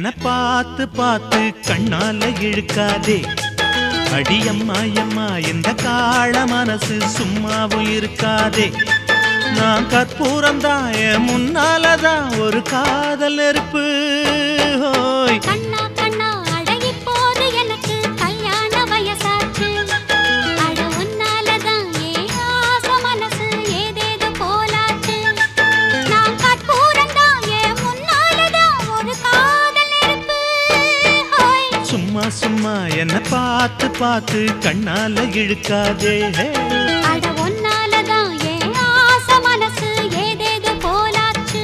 பார்த்து பார்த்து கண்ணால இழுக்காதே அடியம்மா எம்மா இந்த காள மனசு சும்மாவும் இருக்காதே நான் கற்பூரம் தான் என் முன்னாலதான் ஒரு காதல் நெருப்பு ஹோய் கண்ணா கண்ணா அழகி போது எனக்கு கல்யாண வயசாச்சு அட உன்னாலதான் ஏன் ஆசை மனசு ஏதேதோ போலாச்சு நான் கற்பூரம் தான் என் முன்னாலதான் ஒரு காதல் நெருப்பு ஹோய் சும்மா சும்மா என்ன பார்த்து பார்த்து கண்ணால இழுக்காதே அட உன்னாலதான் ஏன் ஆசை மனசு ஏதேதோ போலாச்சு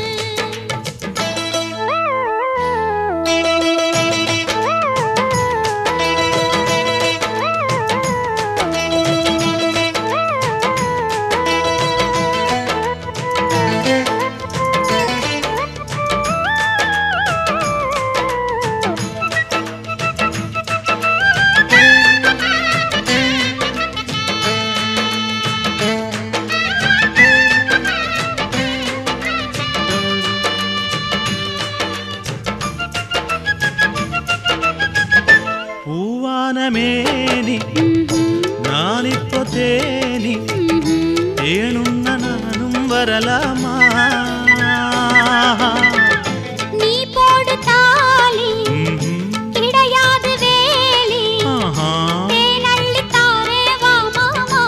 பூவான மேனி நான் இப்போ தேனி ஏனுன்ன நானும் வரலாமா நீ போடு தாலி ம்ஹும். கிடையாது வேலி ஆஹா. தேனள்ளி தாரே வா மாமா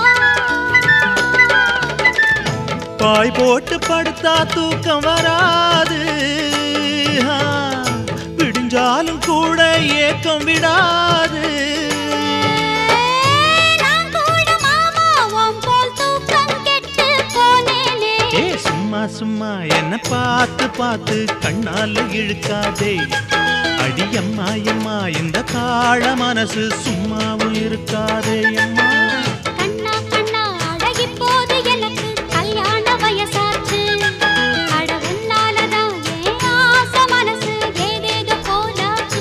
பாய் போட்டு படுத்தா தூக்கம் வராது ஆ, விடிஞ்சாலும் கூட ஏக்கம் விடாது நான் கூட மாமா உன் போல் தூக்கம் கெட்டு போனேனே ஏ சும்மா சும்மா என்ன பார்த்து பார்த்து கண்ணால இழுக்காதே அடியம்மா எம்மா இந்த காள மனசு சும்மாவும் இருக்காதே அம்மா கண்ணா கண்ணா அழகி போது எனக்கு கல்யாண வயசாச்சு அட உன்னாலதான் ஏன் ஆசை மனசு ஏதேதோ போலாச்சு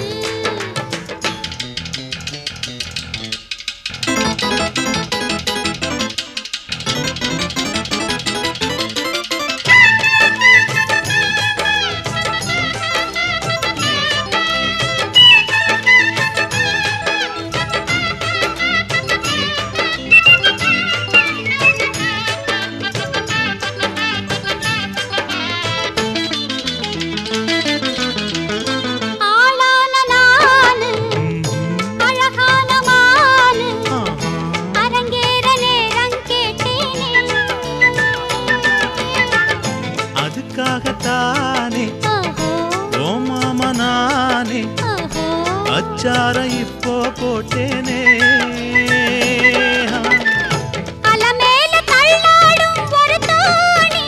ஆளான நானு அழகான மானு ஆஹா. அரங்கேற நேரம் கேட்டேனே அதுக்காகத்தானே ஓஹோ ஓ மாமா நானே ஓஹோ அச்சாரம் இப்போ போட்டேனே அலமேல தள்ளாடும் ஒரு தோணி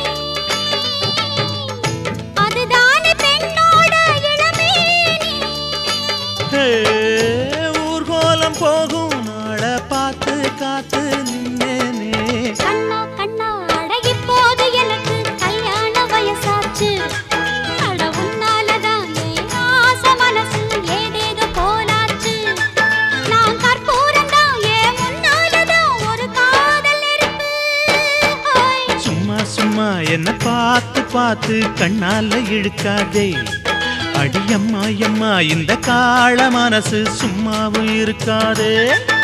அதுதானே பெண்ணோட இளமேனி ஹே, ஊர்கோலம் போகும் நாளை பார்த்து காத்து நின்னேனே கண்ணா கண்ணா அழகி போது எனக்கு கல்யாண வயசாச்சு அட உன்னாலதான் என் ஆசை மனசு ஏதேதோ போலாச்சு நான் கற்பூரம் தான் என் முன்னாலதான் ஒரு காதல் நெருப்பு ஹோய். சும்மா சும்மா என்ன பார்த்து பார்த்து கண்ணால இழுக்காதே அடியம்மா எம்மா இந்த காள மனசு சும்மாவும் இருக்காதே